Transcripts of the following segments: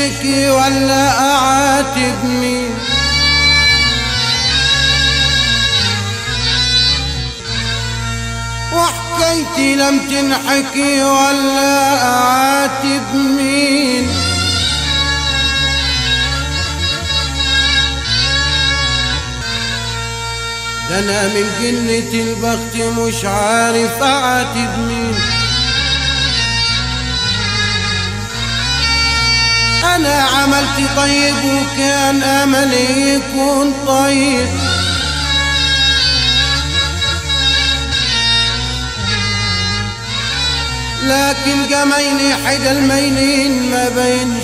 تنحكي ولا اعاتب مين وحكايتي لم تنحكي ولا اعاتب مين ده انا من قلة البخت مش عارف اعاتب مين انا عملت طيب وكان املي يكون طيب لكن جميلي حد الميلين ما بينش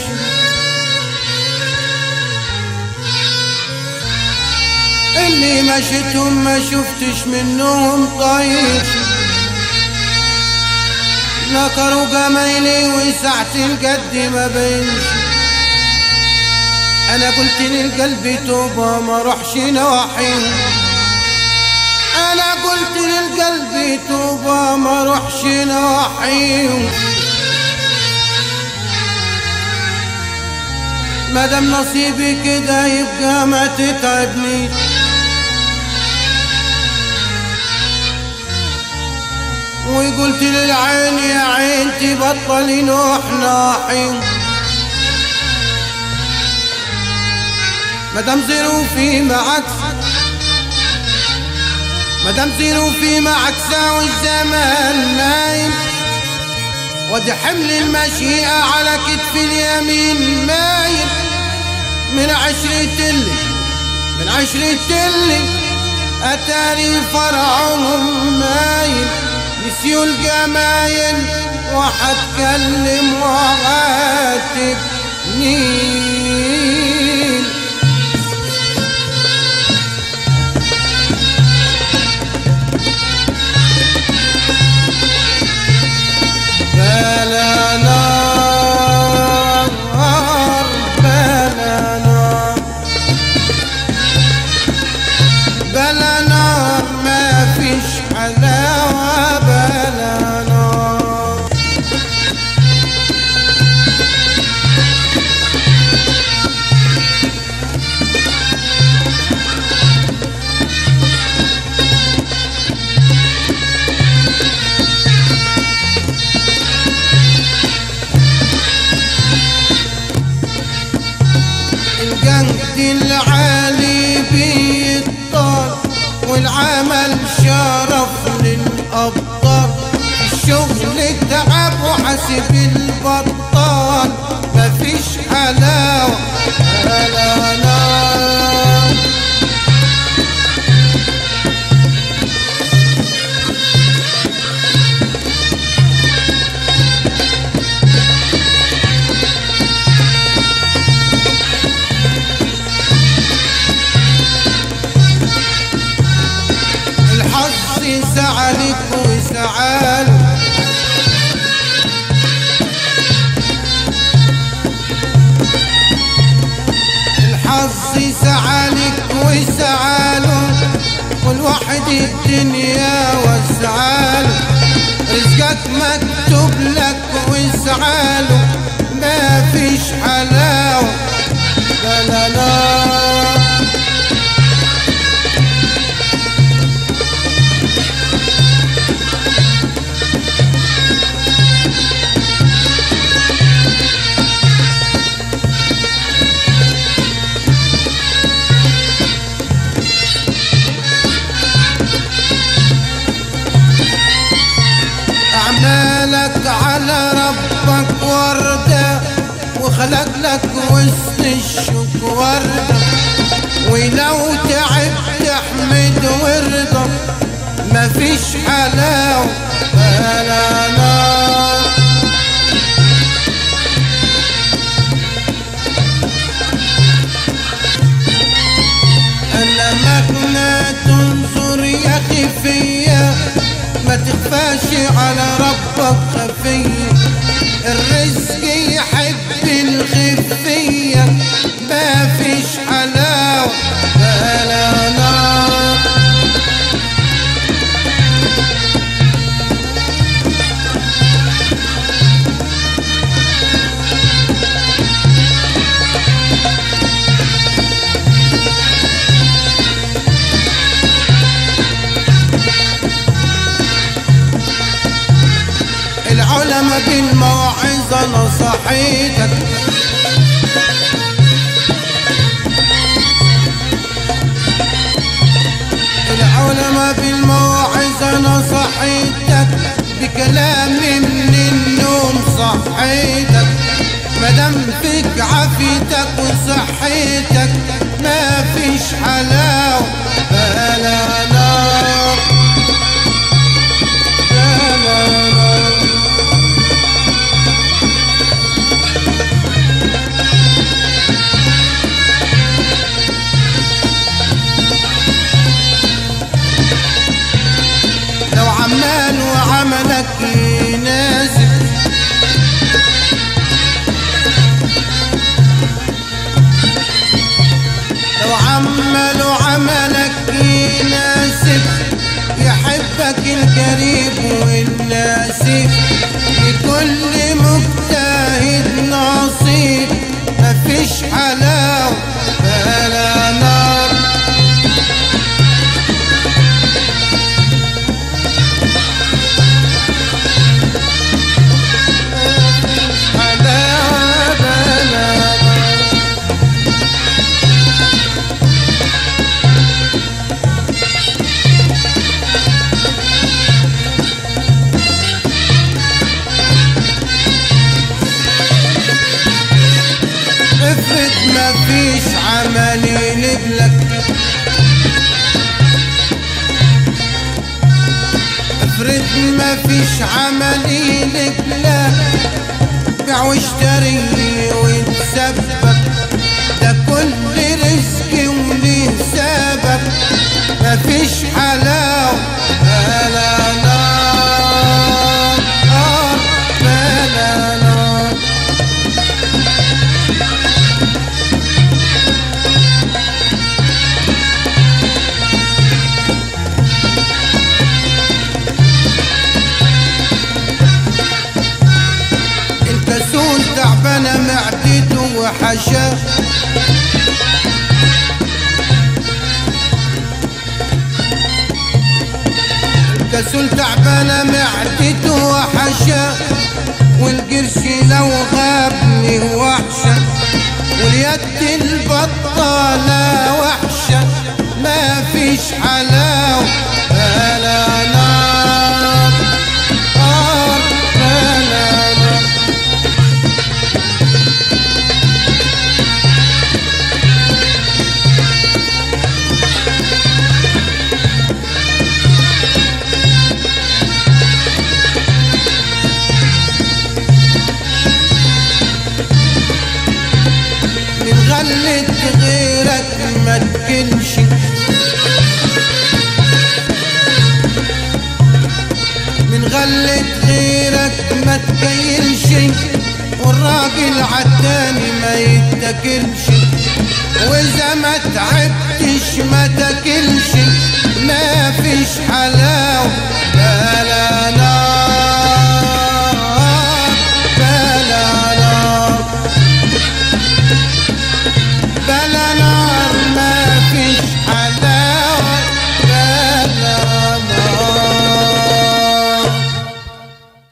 اللي مشيتهم ما شفتش منهم طيب نكروا جميلي وسعت الجد ما بينش انا قلت للقلب توبة ما روحش نواحيه انا قلت للقلب توبة ما روحش نواحيه مادام نصيبي كده يبقى ما تتعبنيش وقلت للعين يا عين تبطلي نوح ناحي مادام ظروفي معك مادام ظروفي معك ساوي الزمان نايم ودي حمل المشيئة على كتف اليمين مايل من عشرة اللي من عشرة اللي أتاري فرعهم مايل نسيوا الجمايل وحتكلم وعاتب نيل بلا نار بلا نار بلا نار ما فيش حلاوة بلا نار الجند العالي بيطال والعمل شرف للأبطال الشغل تعب وحسب البطال مفيش حلاوة لا لا الحظ سعلك وسعاله الحظ سعلك وسعاله والواحد الدنيا وسعاله رزقك مكتوب لك وسعاله ما فيش حلاوة لا لا لا أعمالك على ربك وردة وخلق لك وسط الشوك وردة ولو تعبت احمد وارضى مفيش حلاوة ولا نار أنا مهما تنظر يا أخي فيا ما تخفاش على ربك خفية الرزق يحب الخفية ما فيش حلاوة ولا نار العولمة بالموعظة نصحيتك العولمة بالموعظة نصحيتك بكلام من النوم صحيتك مدام فيك عافيتك وصحيتك ما فيش حلاوة بلا نار بلا نار لو عمال وعملك يناسب لو عمل وعملك يناسب يحبك القريب والناسب لكل مجتهد نصيب مفيش حلاوة بلا نار حلاوة بلا نار افرض ما فيش عمل يقلبلك افرض ما فيش عمل يقلبلك بيع واشتري وتسبب ده كل رزق وليه سبب ما فيش حلاوة بلا نار آه بلا نار الكسول تعبانة معدته وحشاه الكسول تعبانة معدته وحشاه والقرش لو غابني وحشة واليد البطالة وحشة ما فيش حلاوة بلا نار نار بلا نار من غلة غيرك ما تكلش من غلة غيرك ما تكيلش والراجل عالتاني ما يتكلش واذا ما تعبتش ما تكلش